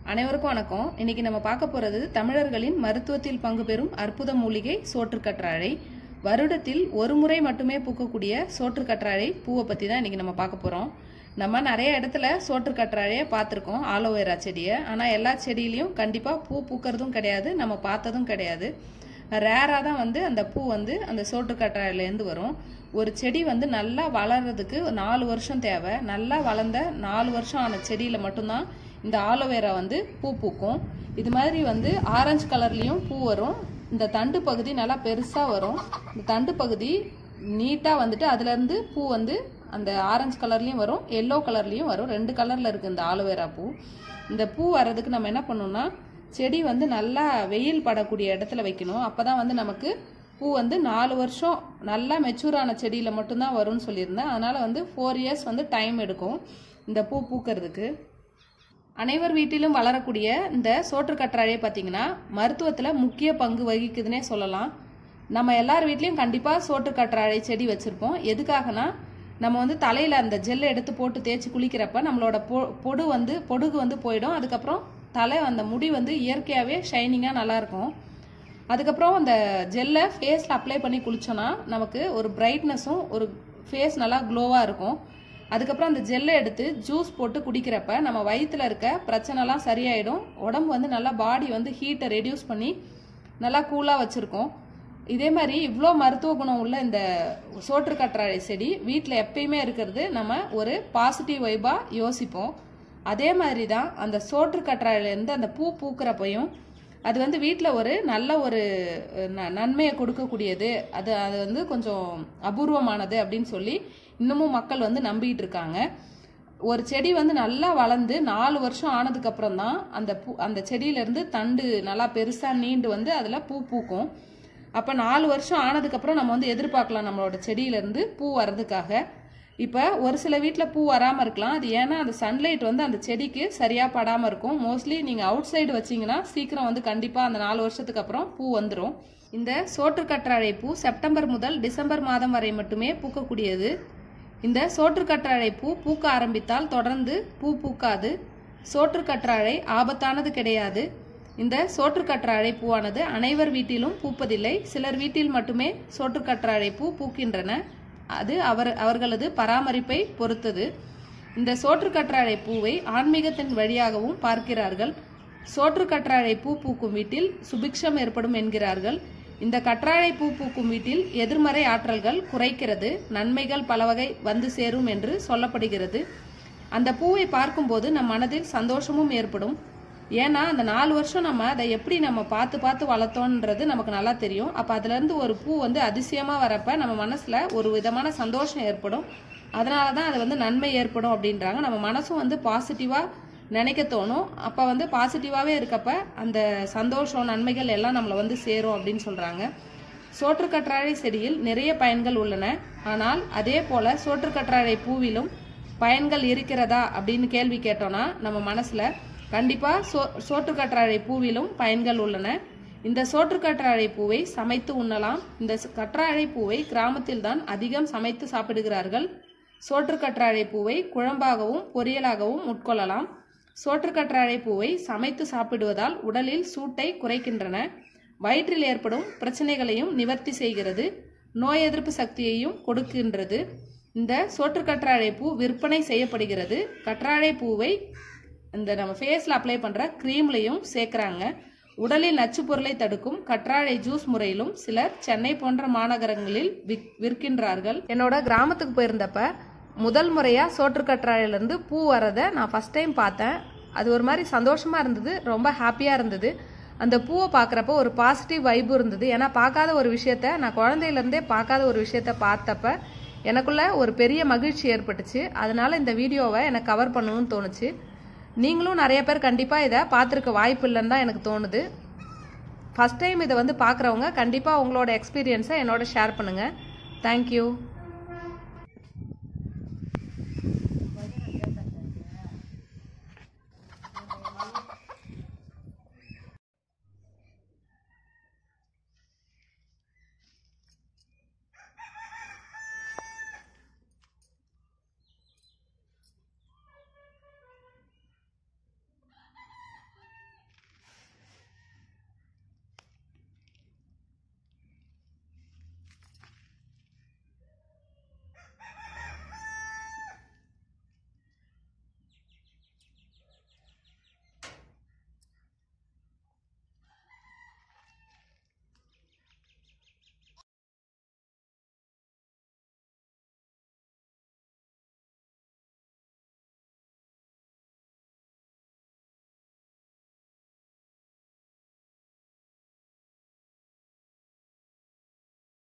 அனைவருக்கும் வணக்கம் இன்னைக்கு நம்ம பார்க்க போறது தமிழர்களின் மருத்துவத்தில் பங்கு பெறும் அற்புத மூலிகை சோற்றுக்கற்றாழை வருடத்தில் ஒரு முறை மட்டுமே பூக்கக்கூடிய சோற்றுக்கற்றாழை பூவை பத்தி தான் இன்னைக்கு நம்ம பார்க்க போறோம் நம்ம நிறைய இடத்துல சோற்றுக்கற்றாழையை பார்த்துருக்கோம் ஆலோவேரா செடியை ஆனால் எல்லா செடியிலையும் கண்டிப்பாக பூ பூக்கிறதும் கிடையாது நம்ம பார்த்ததும் கிடையாது ரேராக தான் வந்து அந்த பூ வந்து அந்த சோற்றுக்கற்றாழையிலேருந்து வரும் ஒரு செடி வந்து நல்லா வளர்றதுக்கு நாலு வருஷம் தேவை நல்லா வளர்ந்த நாலு வருஷம் ஆன செடியில் மட்டும்தான் இந்த ஆலோவேரா வந்து பூ பூக்கும் இது மாதிரி வந்து ஆரஞ்சு கலர்லேயும் பூ வரும் இந்த தண்டு பகுதி நல்லா பெருசாக வரும் இந்த தண்டு பகுதி நீட்டாக வந்துட்டு அதுலேருந்து பூ வந்து அந்த ஆரஞ்சு கலர்லேயும் வரும் எல்லோ கலர்லேயும் வரும் ரெண்டு கலரில் இருக்குது இந்த ஆலோவேரா பூ இந்த பூ வர்றதுக்கு நம்ம என்ன பண்ணணும்னா செடி வந்து நல்லா வெயில் படக்கூடிய இடத்துல வைக்கணும் அப்போ தான் வந்து நமக்கு பூ வந்து நாலு வருஷம் நல்லா மெச்சூரான செடியில் மட்டும்தான் வரும்னு சொல்லியிருந்தேன் அதனால் வந்து ஃபோர் இயர்ஸ் வந்து டைம் எடுக்கும் இந்த பூ பூக்கிறதுக்கு அனைவர் வீட்டிலும் வளரக்கூடிய இந்த சோற்றுக்கற்றாழையை பார்த்தீங்கன்னா மருத்துவத்தில் முக்கிய பங்கு வகிக்குதுன்னே சொல்லலாம் நம்ம எல்லார் வீட்லேயும் கண்டிப்பாக சோற்றுக்கற்றாழை செடி வச்சுருப்போம் எதுக்காகனா நம்ம வந்து தலையில் அந்த ஜெல்லை எடுத்து போட்டு தேய்ச்சி குளிக்கிறப்ப நம்மளோட பொ பொடு வந்து பொடுகு வந்து போயிடும் அதுக்கப்புறம் தலை அந்த முடி வந்து இயற்கையாகவே ஷைனிங்காக நல்லாயிருக்கும் அதுக்கப்புறம் அந்த ஜெல்லை ஃபேஸில் அப்ளை பண்ணி குளிச்சோன்னா நமக்கு ஒரு பிரைட்னஸும் ஒரு ஃபேஸ் நல்லா க்ளோவாக இருக்கும் அதுக்கப்புறம் அந்த ஜெல்லை எடுத்து ஜூஸ் போட்டு குடிக்கிறப்ப நம்ம வயிற்றுல இருக்க பிரச்சனைலாம் சரியாயிடும் உடம்பு வந்து நல்லா பாடி வந்து ஹீட்டை ரெடியூஸ் பண்ணி நல்லா கூலாக வச்சுருக்கோம் இதே மாதிரி இவ்வளோ மருத்துவ குணம் உள்ள இந்த சோற்றுக்கற்றாழை செடி வீட்டில் எப்பயுமே இருக்கிறது நம்ம ஒரு பாசிட்டிவ் வைபாக யோசிப்போம் அதே மாதிரி தான் அந்த சோற்றுக்கற்றாழையிலேருந்து அந்த பூ பூக்கிறப்பையும் அது வந்து வீட்டில் ஒரு நல்ல ஒரு ந- நன்மையை கொடுக்கக்கூடியது அது அது வந்து கொஞ்சம் அபூர்வமானது அப்படின்னு சொல்லி இன்னமும் மக்கள் வந்து நம்பிக்கிட்டு இருக்காங்க ஒரு செடி வந்து நல்லா வளர்ந்து நாலு வருஷம் ஆனதுக்கு அப்புறம் தான் அந்த பூ அந்த செடியிலேருந்து தண்டு நல்லா பெருசாக நீண்டு வந்து அதில் பூ பூக்கும் அப்போ நாலு வருஷம் ஆனதுக்கப்புறம் நம்ம வந்து எதிர்பார்க்கலாம் நம்மளோட செடியிலேருந்து பூ வர்றதுக்காக இப்போ ஒரு சில வீட்டில் பூ வராமல் இருக்கலாம் அது ஏன்னா அந்த சன்லைட் வந்து அந்த செடிக்கு சரியாக படாமல் இருக்கும் மோஸ்ட்லி நீங்கள் அவுட் சைடு வச்சீங்கன்னா சீக்கிரம் வந்து கண்டிப்பாக அந்த நாலு வருஷத்துக்கு அப்புறம் பூ வந்துடும் இந்த சோற்றுக்கற்றாழை பூ செப்டம்பர் முதல் டிசம்பர் மாதம் வரை மட்டுமே பூக்கக்கூடியது இந்த சோற்றுக்கற்றாழை பூ பூக்க ஆரம்பித்தால் தொடர்ந்து பூ பூக்காது சோற்றுக்கற்றாழை ஆபத்தானது கிடையாது இந்த சோற்றுக்கற்றாழை பூவானது அனைவர் வீட்டிலும் பூப்பதில்லை சிலர் வீட்டில் மட்டுமே சோற்றுக்கற்றாழை பூ பூக்கின்றன அது அவர் அவர்களது பராமரிப்பை பொறுத்தது இந்த சோற்றுக்கற்றாழை பூவை ஆன்மீகத்தின் வழியாகவும் பார்க்கிறார்கள் சோற்றுக்கற்றாழை பூ பூக்கும் வீட்டில் சுபிக்ஷம் ஏற்படும் என்கிறார்கள் இந்த கற்றாழை பூ பூக்கும் வீட்டில் எதிர்மறை ஆற்றல்கள் குறைக்கிறது நன்மைகள் பல வகை வந்து சேரும் என்று சொல்லப்படுகிறது அந்த பூவை பார்க்கும்போது நம் மனதில் சந்தோஷமும் ஏற்படும் ஏன்னா அந்த நாலு வருஷம் நம்ம அதை எப்படி நம்ம பார்த்து பார்த்து வளர்த்தோன்றது நமக்கு நல்லா தெரியும் அப்போ அதுலேருந்து ஒரு பூ வந்து அதிசயமாக வரப்ப நம்ம மனசில் ஒரு விதமான சந்தோஷம் ஏற்படும் அதனால தான் அது வந்து நன்மை ஏற்படும் அப்படின்றாங்க நம்ம மனசும் வந்து பாசிட்டிவாக நினைக்க தோணும் அப்போ வந்து பாசிட்டிவாகவே இருக்கப்ப அந்த சந்தோஷம் நன்மைகள் எல்லாம் நம்மளை வந்து சேரும் அப்படின்னு சொல்கிறாங்க சோற்றுக்கற்றாழை செடியில் நிறைய பயன்கள் உள்ளன ஆனால் அதே போல சோற்றுக்கற்றாழை பூவிலும் பயன்கள் இருக்கிறதா அப்படின்னு கேள்வி கேட்டோம்னா நம்ம மனசுல கண்டிப்பா சோ சோற்றுக்கற்றாழை பூவிலும் பயன்கள் உள்ளன இந்த சோற்றுக்கற்றாழை பூவை சமைத்து உண்ணலாம் இந்த ச- கற்றாழை பூவை கிராமத்தில் தான் அதிகம் சமைத்து சாப்பிடுகிறார்கள் சோற்றுக்கற்றாழை பூவை குழம்பாகவும் பொரியலாகவும் உட்கொள்ளலாம் சோற்றுக்கற்றாழை பூவை சமைத்து சாப்பிடுவதால் உடலில் சூட்டை குறைக்கின்றன வயிற்றில் ஏற்படும் பிரச்சனைகளையும் நிவர்த்தி செய்கிறது நோய் எதிர்ப்பு சக்தியையும் கொடுக்கின்றது இந்த சோற்றுக்கற்றாழை பூ விற்பனை செய்யப்படுகிறது கற்றாழை பூவை இந்த நம்ம ஃபேஸில் அப்ளை பண்ணுற க்ரீம்லையும் சேர்க்குறாங்க உடலில் நச்சுப் பொருளை தடுக்கும் கற்றாழை ஜூஸ் முறையிலும் சிலர் சென்னை போன்ற மாநகரங்களில் விக் விற்கின்றார்கள் என்னோட கிராமத்துக்கு போயிருந்தப்ப முதல் முறையாக சோற்றுக்கற்றாழையிலேருந்து பூ வரதை நான் ஃபஸ்ட் டைம் பார்த்தேன் அது ஒரு மாதிரி சந்தோஷமாக இருந்தது ரொம்ப ஹாப்பியாக இருந்தது அந்த பூவை பார்க்குறப்ப ஒரு பாசிட்டிவ் வைப்பு இருந்தது ஏன்னா பார்க்காத ஒரு விஷயத்த நான் குழந்தையிலேருந்தே பார்க்காத ஒரு விஷயத்த பார்த்தப்ப எனக்குள்ள ஒரு பெரிய மகிழ்ச்சி ஏற்பட்டுச்சு அதனால இந்த வீடியோவை எனக்கு கவர் பண்ணணும்னு தோணுச்சு நீங்களும் நிறைய பேர் கண்டிப்பாக இதை பார்த்துருக்க வாய்ப்பு இல்லைன்னு தான் எனக்கு தோணுது ஃபஸ்ட் டைம் இதை வந்து பார்க்குறவங்க கண்டிப்பாக உங்களோட எக்ஸ்பீரியன்ஸை என்னோட ஷேர் பண்ணுங்கள் தேங்க்யூ